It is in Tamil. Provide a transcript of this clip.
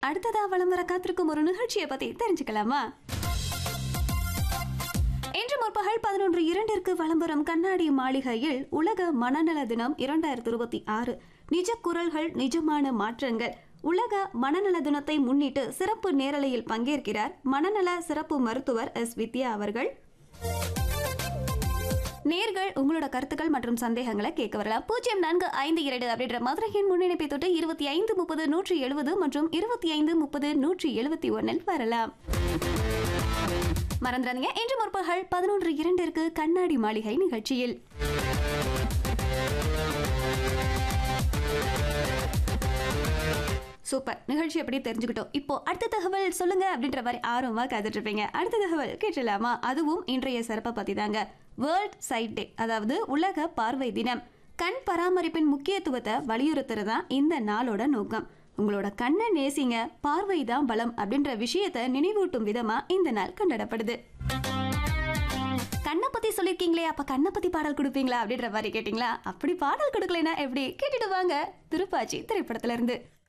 அடுத்ததா வலம் வர காத்திருக்கும் ஒரு நிகழ்ச்சியை பத்தி தெரிஞ்சுக்கலாமா இன்று முற்பகல் பதினொன்று இரண்டிற்கு வலம் வரும் கண்ணாடி மாளிகையில் உலக மனநல தினம் இரண்டாயிரத்தி இருபத்தி ஆறு நிஜ குரல்கள் நிஜமான மாற்றங்கள் உலக மனநல தினத்தை முன்னிட்டு சிறப்பு நேரலையில் பங்கேற்கிறார் மனநல சிறப்பு மருத்துவர் எஸ் வித்யா அவர்கள் நேர்கள் உங்களோட கருத்துக்கள் மற்றும் சந்தேகங்களை கேட்க வரலாம் பூஜ்ஜியம் நான்கு ஐந்து இரண்டு அப்படின்ற மதுரையின் முன்னிணைப்பை தொட்டு இருபத்தி ஐந்து முப்பது நூற்றி எழுபது மற்றும் இருபத்தி ஐந்து முப்பது நூற்றி எழுபத்தி ஒன்னில் வரலாம் மறந்துடாதீங்க இன்று முற்பகல் பதினொன்று இரண்டிற்கு கண்ணாடி மாளிகை நிகழ்ச்சியில் சூப்பர் நிகழ்ச்சி எப்படி தெரிஞ்சுக்கிட்டோம் இப்போ அடுத்த தகவல் சொல்லுங்க அப்படின்ற மாதிரி ஆர்வமா காத்துட்டு இருப்பீங்க அடுத்த தகவல் கேட்டலாமா அதுவும் இன்றைய சிறப்பை பத்தி தாங்க வேர்ல்ட் சைட் டே அதாவது உலக பார்வை தினம் கண் பராமரிப்பின் முக்கியத்துவத்தை வலியுறுத்துறதா இந்த நாளோட நோக்கம் உங்களோட கண்ணை நேசிங்க பார்வை தான் பலம் அப்படின்ற விஷயத்தை நினைவூட்டும் விதமா இந்த நாள் கொண்டாடப்படுது கண்ணை பத்தி சொல்லிருக்கீங்களே அப்ப கண்ணை பத்தி பாடல் கொடுப்பீங்களா அப்படின்ற மாதிரி கேட்டீங்களா அப்படி பாடல் கொடுக்கலைன்னா எப்படி கேட்டுட்டு வாங்க திருப்பாச்சி திரைப்படத்துல இருந்து